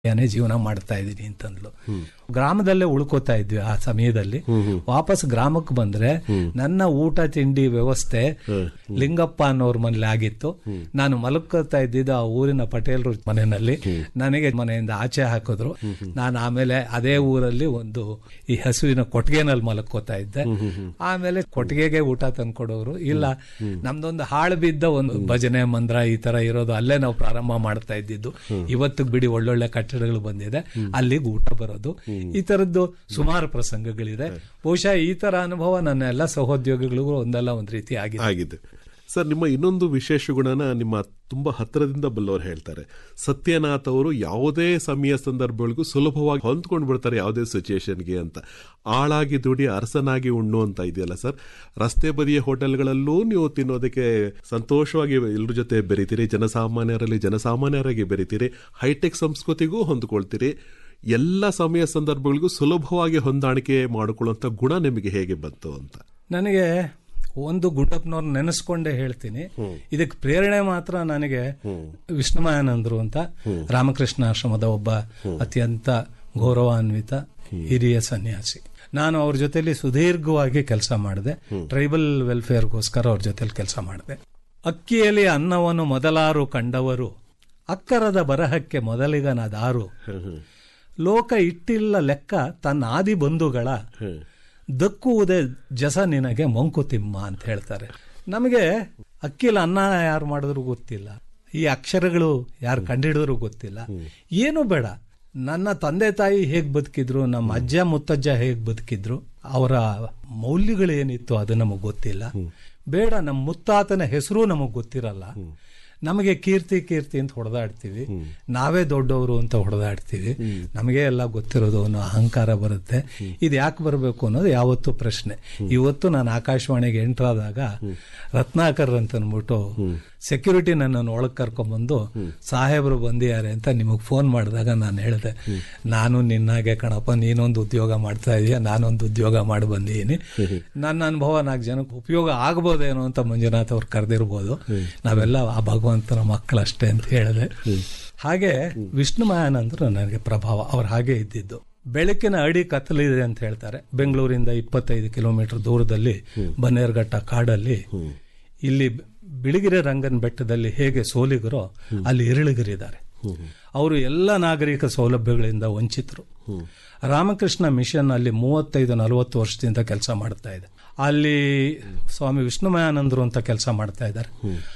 ಏನೇ ಜೀವನ ಮಾಡ್ತಾ ಇದ್ದೀನಿ ಅಂತಂದ್ಲು ಗ್ರಾಮದಲ್ಲೇ ಉಳ್ಕೋತಾ ಇದ್ವಿ ಆ ಸಮಯದಲ್ಲಿ ವಾಪಸ್ ಗ್ರಾಮಕ್ಕೆ ಬಂದ್ರೆ ನನ್ನ ಊಟ ತಿಂಡಿ ವ್ಯವಸ್ಥೆ ಲಿಂಗಪ್ಪ ಅನ್ನೋರ್ ಮನೇಲಿ ಆಗಿತ್ತು ನಾನು ಮಲಕೋತಾ ಇದ್ದಿದ್ದು ಆ ಊರಿನ ಪಟೇಲ್ರ ಮನೆಯಲ್ಲಿ ನನಗೆ ಮನೆಯಿಂದ ಆಚೆ ಹಾಕಿದ್ರು ನಾನು ಆಮೇಲೆ ಅದೇ ಊರಲ್ಲಿ ಒಂದು ಈ ಹಸುವಿನ ಕೊಟ್ಟಿಗೆನಲ್ಲಿ ಮಲಕೋತಾ ಇದ್ದೆ ಆಮೇಲೆ ಕೊಟ್ಟಿಗೆಗೆ ಊಟ ತಂದ್ಕೊಡೋರು ಇಲ್ಲ ನಮ್ದೊಂದು ಹಾಳು ಬಿದ್ದ ಒಂದು ಭಜನೆ ಮಂದ್ರ ಈ ತರ ಇರೋದು ಅಲ್ಲೇ ನಾವು ಪ್ರಾರಂಭ ಮಾಡ್ತಾ ಇದ್ದಿದ್ದು ಇವತ್ತು ಬಿಡಿ ಒಳ್ಳೊಳ್ಳೆ ಕಟ್ಟಡಗಳು ಬಂದಿದೆ ಅಲ್ಲಿಗೆ ಊಟ ಬರೋದು ಈ ತರದ್ದು ಸುಮಾರು ಪ್ರಸಂಗಗಳಿದೆ ಬಹುಶಃ ಈ ತರ ಅನುಭವ ನನ್ನ ಎಲ್ಲ ಸಹೋದ್ಯೋಗಿಗಳಿಗೂ ಒಂದಲ್ಲ ಒಂದ್ ರೀತಿ ಆಗಿದೆ ಆಗಿದೆ ಸರ್ ನಿಮ್ಮ ಇನ್ನೊಂದು ವಿಶೇಷ ಗುಣನ ನಿಮ್ಮ ತುಂಬಾ ಹತ್ತಿರದಿಂದ ಬಲ್ಲವರು ಹೇಳ್ತಾರೆ ಸತ್ಯನಾಥ್ ಅವರು ಯಾವುದೇ ಸಮಯ ಸಂದರ್ಭಗಳಿಗೂ ಸುಲಭವಾಗಿ ಹೊಂದ್ಕೊಂಡು ಬಿಡ್ತಾರೆ ಯಾವುದೇ ಸಿಚುಯೇಷನ್ಗೆ ಅಂತ ಆಳಾಗಿ ದುಡಿ ಅರಸನಾಗಿ ಉಣ್ಣು ಅಂತ ಇದೆಯಲ್ಲ ಸರ್ ರಸ್ತೆ ಬದಿಯ ಹೋಟೆಲ್ಗಳಲ್ಲೂ ನೀವು ತಿನ್ನೋದಕ್ಕೆ ಸಂತೋಷವಾಗಿ ಎಲ್ಲರ ಜೊತೆ ಬೆರಿತೀರಿ ಜನಸಾಮಾನ್ಯರಲ್ಲಿ ಜನಸಾಮಾನ್ಯರಾಗಿ ಬೆರಿತೀರಿ ಹೈಟೆಕ್ ಸಂಸ್ಕೃತಿಗೂ ಹೊಂದ್ಕೊಳ್ತೀರಿ ಎಲ್ಲ ಸಮಯ ಸಂದರ್ಭಗಳಿಗೂ ಸುಲಭವಾಗಿ ಹೊಂದಾಣಿಕೆ ಮಾಡಿಕೊಳ್ಳುವಂತ ಗುಣ ನಿಮಗೆ ಹೇಗೆ ಬಂತು ಅಂತ ನನಗೆ ಒಂದು ಗುಂಡಪ್ಪನವ್ರ ನೆನೆಸ್ಕೊಂಡೇ ಹೇಳ್ತೀನಿ ಇದಕ್ಕೆ ಪ್ರೇರಣೆ ಮಾತ್ರ ನನಗೆ ವಿಷ್ಣುಮಾಯಾನಂದರು ಅಂತ ರಾಮಕೃಷ್ಣ ಆಶ್ರಮದ ಒಬ್ಬ ಅತ್ಯಂತ ಗೌರವಾನ್ವಿತ ಹಿರಿಯ ಸನ್ಯಾಸಿ ನಾನು ಅವ್ರ ಜೊತೆಲಿ ಸುದೀರ್ಘವಾಗಿ ಕೆಲಸ ಮಾಡಿದೆ ಟ್ರೈಬಲ್ ವೆಲ್ಫೇರ್ಗೋಸ್ಕರ ಅವ್ರ ಜೊತೆಲಿ ಕೆಲಸ ಮಾಡಿದೆ ಅಕ್ಕಿಯಲ್ಲಿ ಅನ್ನವನ್ನು ಮೊದಲಾರು ಕಂಡವರು ಅಕ್ಕರದ ಬರಹಕ್ಕೆ ಮೊದಲಿಗನದಾರು ಲೋಕ ಇಟ್ಟಿಲ್ಲ ಲೆಕ್ಕ ತನ್ನ ಆದಿ ಬಂಧುಗಳ ದಕ್ಕುವುದೇ ಜಸ ನಿನಗೆ ಮಂಕುತಿಮ್ಮ ಅಂತ ಹೇಳ್ತಾರೆ ನಮಗೆ ಅಕ್ಕಿಲ ಅನ್ನ ಯಾರು ಮಾಡಿದ್ರು ಗೊತ್ತಿಲ್ಲ ಈ ಅಕ್ಷರಗಳು ಯಾರು ಕಂಡಿಡಿದ್ರು ಗೊತ್ತಿಲ್ಲ ಏನು ಬೇಡ ನನ್ನ ತಂದೆ ತಾಯಿ ಹೇಗ್ ಬದುಕಿದ್ರು ನಮ್ಮ ಅಜ್ಜ ಮುತ್ತಜ್ಜ ಹೇಗ್ ಬದುಕಿದ್ರು ಅವರ ಮೌಲ್ಯಗಳು ಏನಿತ್ತು ಅದು ನಮಗ್ ಗೊತ್ತಿಲ್ಲ ಬೇಡ ನಮ್ಮ ಮುತ್ತಾತನ ಹೆಸರು ನಮಗ್ ಗೊತ್ತಿರಲ್ಲ ನಮಗೆ ಕೀರ್ತಿ ಕೀರ್ತಿ ಅಂತ ಹೊಡೆದಾಡ್ತೀವಿ ನಾವೇ ದೊಡ್ಡವರು ಅಂತ ಹೊಡೆದಾಡ್ತೀವಿ ನಮಗೆ ಎಲ್ಲ ಗೊತ್ತಿರೋದು ಅನ್ನೋ ಅಹಂಕಾರ ಬರುತ್ತೆ ಇದು ಯಾಕೆ ಬರಬೇಕು ಅನ್ನೋದು ಯಾವತ್ತೂ ಪ್ರಶ್ನೆ ಇವತ್ತು ನಾನು ಆಕಾಶವಾಣಿಗೆ ಎಂಟರ್ ಆದಾಗ ರತ್ನಾಕರ್ ಅಂತ ಅಂದ್ಬಿಟ್ಟು ಸೆಕ್ಯೂರಿಟಿ ನನ್ನನ್ನು ಒಳಗೆ ಕರ್ಕೊಂಡ್ಬಂದು ಸಾಹೇಬರು ಬಂದಿದ್ದಾರೆ ಅಂತ ನಿಮಗೆ ಫೋನ್ ಮಾಡಿದಾಗ ನಾನು ಹೇಳಿದೆ ನಾನು ನಿನ್ನಾಗೆ ಕಣಪ್ಪ ನೀನೊಂದು ಉದ್ಯೋಗ ಮಾಡ್ತಾ ಇದೀಯ ನಾನೊಂದು ಉದ್ಯೋಗ ಮಾಡಿ ಬಂದಿದ್ದೀನಿ ನನ್ನ ಅನುಭವ ನಾಲ್ಕು ಜನಕ್ಕೆ ಉಪಯೋಗ ಆಗ್ಬೋದೇನೋ ಅಂತ ಮಂಜುನಾಥ್ ಅವ್ರು ಕರೆದಿರ್ಬೋದು ನಾವೆಲ್ಲ ಆ ಭಗವಂತನ ಮಕ್ಕಳಷ್ಟೇ ಅಂತ ಹೇಳಿದೆ ಹಾಗೆ ವಿಷ್ಣು ಮಾಯಾನಂದ್ರು ನನಗೆ ಪ್ರಭಾವ ಅವ್ರು ಹಾಗೆ ಇದ್ದಿದ್ದು ಬೆಳಕಿನ ಅಡಿ ಕತ್ತಲಿದೆ ಅಂತ ಹೇಳ್ತಾರೆ ಬೆಂಗಳೂರಿಂದ ಇಪ್ಪತ್ತೈದು ಕಿಲೋಮೀಟರ್ ದೂರದಲ್ಲಿ ಬನ್ನೇರ್ಘಟ್ಟ ಕಾಡಲ್ಲಿ ಇಲ್ಲಿ ಬಿಳಿಗಿರಿ ರಂಗನ್ ಬೆಟ್ಟದಲ್ಲಿ ಹೇಗೆ ಸೋಲಿಗರೋ ಅಲ್ಲಿ ಇರಳಿಗರಿದ್ದಾರೆ ಅವರು ಎಲ್ಲ ನಾಗರಿಕ ಸೌಲಭ್ಯಗಳಿಂದ ವಂಚಿತರು ರಾಮಕೃಷ್ಣ ಮಿಷನ್ ಅಲ್ಲಿ ಮೂವತ್ತೈದು ನಲವತ್ತು ವರ್ಷದಿಂದ ಕೆಲಸ ಮಾಡ್ತಾ ಇದೆ ಅಲ್ಲಿ ಸ್ವಾಮಿ ವಿಷ್ಣುಮಯಾನಂದರು ಅಂತ ಕೆಲಸ ಮಾಡ್ತಾ ಇದ್ದಾರೆ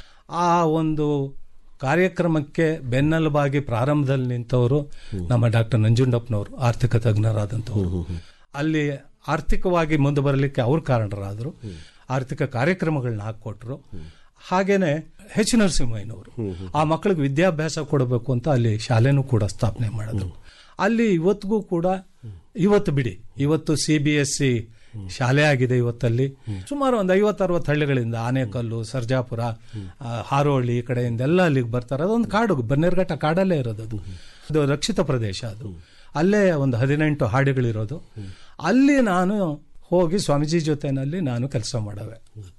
ಆ ಒಂದು ಕಾರ್ಯಕ್ರಮಕ್ಕೆ ಬೆನ್ನೆಲುಬಾಗಿ ಪ್ರಾರಂಭದಲ್ಲಿ ನಿಂತವರು ನಮ್ಮ ಡಾಕ್ಟರ್ ನಂಜುಂಡಪ್ಪನವರು ಆರ್ಥಿಕ ತಜ್ಞರಾದಂಥವ್ರು ಅಲ್ಲಿ ಆರ್ಥಿಕವಾಗಿ ಮುಂದೆ ಬರಲಿಕ್ಕೆ ಅವ್ರು ಕಾರಣರಾದರು ಆರ್ಥಿಕ ಕಾರ್ಯಕ್ರಮಗಳನ್ನ ಹಾಕೊಟ್ರು ಹಾಗೇನೆ ಎಚ್ ನರಸಿಂಹಯ್ಯನವರು ಆ ಮಕ್ಕಳಿಗೆ ವಿದ್ಯಾಭ್ಯಾಸ ಕೊಡಬೇಕು ಅಂತ ಅಲ್ಲಿ ಶಾಲೆನೂ ಕೂಡ ಸ್ಥಾಪನೆ ಮಾಡಿದ್ರು ಅಲ್ಲಿ ಇವತ್ತಿಗೂ ಕೂಡ ಇವತ್ತು ಬಿಡಿ ಇವತ್ತು ಸಿ ಬಿ ಎಸ್ ಸಿ ಶಾಲೆ ಆಗಿದೆ ಇವತ್ತಲ್ಲಿ ಸುಮಾರು ಒಂದು ಐವತ್ತು ಅರವತ್ತು ಹಳ್ಳಿಗಳಿಂದ ಆನೇಕಲ್ಲು ಸರ್ಜಾಪುರ ಆ, ಹಾರೋಹಳ್ಳಿ ಈ ಕಡೆಯಿಂದ ಎಲ್ಲ ಅಲ್ಲಿಗೆ ಬರ್ತಾರೆ ಅದೊಂದು ಕಾಡು ಬನ್ನೇರ್ಘಟ್ಟ ಕಾಡಲ್ಲೇ ಇರೋದು ಅದು ಅದು ರಕ್ಷಿತ ಪ್ರದೇಶ ಅದು ಅಲ್ಲೇ ಒಂದು ಹದಿನೆಂಟು ಹಾಡಿಗಳಿರೋದು ಅಲ್ಲಿ ನಾನು ಹೋಗಿ ಸ್ವಾಮೀಜಿ ಜೊತೆನಲ್ಲಿ ನಾನು ಕೆಲಸ ಮಾಡವೆ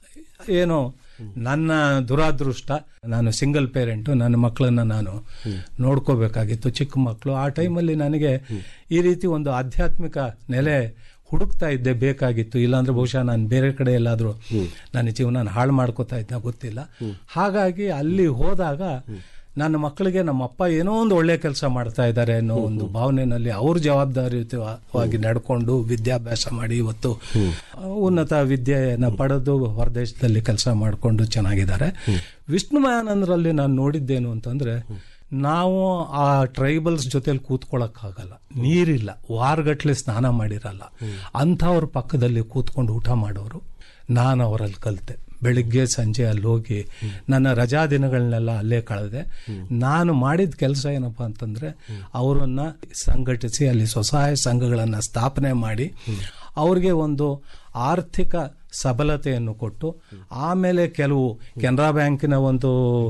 ಏನು ನನ್ನ ದುರಾದೃಷ್ಟ ನಾನು ಸಿಂಗಲ್ ಪೇರೆಂಟು ನನ್ನ ಮಕ್ಕಳನ್ನ ನಾನು ನೋಡ್ಕೋಬೇಕಾಗಿತ್ತು ಚಿಕ್ಕ ಮಕ್ಕಳು ಆ ಟೈಮಲ್ಲಿ ನನಗೆ ಈ ರೀತಿ ಒಂದು ಆಧ್ಯಾತ್ಮಿಕ ನೆಲೆ ಹುಡುಕ್ತಾ ಇದ್ದೆ ಬೇಕಾಗಿತ್ತು ಇಲ್ಲಾಂದ್ರೆ ಬಹುಶಃ ನಾನು ಬೇರೆ ಕಡೆ ಎಲ್ಲಾದ್ರೂ ನನ್ನ ಜೀವನ ಹಾಳು ಮಾಡ್ಕೋತಾ ಇದ್ದ ಗೊತ್ತಿಲ್ಲ ಹಾಗಾಗಿ ಅಲ್ಲಿ ಹೋದಾಗ ನನ್ನ ಮಕ್ಕಳಿಗೆ ನಮ್ಮ ಅಪ್ಪ ಏನೋ ಒಂದು ಒಳ್ಳೆ ಕೆಲಸ ಮಾಡ್ತಾ ಇದ್ದಾರೆ ಅನ್ನೋ ಒಂದು ಭಾವನೆಯಲ್ಲಿ ಅವ್ರ ಜವಾಬ್ದಾರಿಯುತವಾಗಿ ನಡ್ಕೊಂಡು ವಿದ್ಯಾಭ್ಯಾಸ ಮಾಡಿ ಇವತ್ತು ಉನ್ನತ ವಿದ್ಯೆಯನ್ನ ಪಡೆದು ಹೊರದೇಶದಲ್ಲಿ ಕೆಲಸ ಮಾಡಿಕೊಂಡು ಚೆನ್ನಾಗಿದ್ದಾರೆ ವಿಷ್ಣುಮಾಯಾನಂದರಲ್ಲಿ ನಾನು ನೋಡಿದ್ದೇನು ಅಂತಂದ್ರೆ ನಾವು ಆ ಟ್ರೈಬಲ್ಸ್ ಜೊತೆಲಿ ಕೂತ್ಕೊಳ್ಳೋಕ್ಕಾಗಲ್ಲ ನೀರಿಲ್ಲ ವಾರಗಟ್ಲೆ ಸ್ನಾನ ಮಾಡಿರಲ್ಲ ಅಂಥವ್ರ ಪಕ್ಕದಲ್ಲಿ ಕೂತ್ಕೊಂಡು ಊಟ ಮಾಡೋರು ನಾನು ಅವರಲ್ಲಿ ಕಲಿತೆ ಬೆಳಿಗ್ಗೆ ಸಂಜೆ ಅಲ್ಲಿ ಹೋಗಿ ನನ್ನ ರಜಾ ದಿನಗಳನ್ನೆಲ್ಲ ಅಲ್ಲೇ ಕಳೆದೆ ನಾನು ಮಾಡಿದ ಕೆಲಸ ಏನಪ್ಪಾ ಅಂತಂದ್ರೆ ಅವರನ್ನ ಸಂಘಟಿಸಿ ಅಲ್ಲಿ ಸ್ವಸಹಾಯ ಸಂಘಗಳನ್ನ ಸ್ಥಾಪನೆ ಮಾಡಿ ಅವ್ರಿಗೆ ಒಂದು ಆರ್ಥಿಕ ಸಬಲತೆಯನ್ನು ಕೊಟ್ಟು ಆಮೇಲೆ ಕೆಲವು ಕೆನರಾ ಬ್ಯಾಂಕಿನ ಒಂದು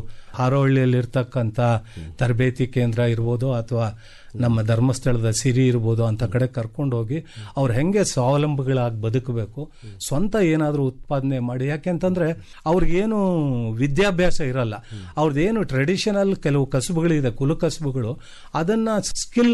ಹಾರೋಹಳ್ಳಿಯಲ್ಲಿರ್ತಕ್ಕಂಥ ತರಬೇತಿ ಕೇಂದ್ರ ಇರ್ಬೋದು ಅಥವಾ ನಮ್ಮ ಧರ್ಮಸ್ಥಳದ ಸಿರಿ ಇರ್ಬೋದು ಅಂತ ಕಡೆ ಕರ್ಕೊಂಡೋಗಿ ಅವ್ರು ಹೆಂಗೆ ಸ್ವಾವಲಂಬಿಗಳಾಗಿ ಬದುಕಬೇಕು ಸ್ವಂತ ಏನಾದರೂ ಉತ್ಪಾದನೆ ಮಾಡಿ ಯಾಕೆಂತಂದ್ರೆ ಅವ್ರಿಗೇನು ವಿದ್ಯಾಭ್ಯಾಸ ಇರಲ್ಲ ಅವ್ರದ್ದೇನು ಟ್ರೆಡಿಷನಲ್ ಕೆಲವು ಕಸುಬುಗಳಿದೆ ಕುಲ ಕಸುಬುಗಳು ಅದನ್ನ ಸ್ಕಿಲ್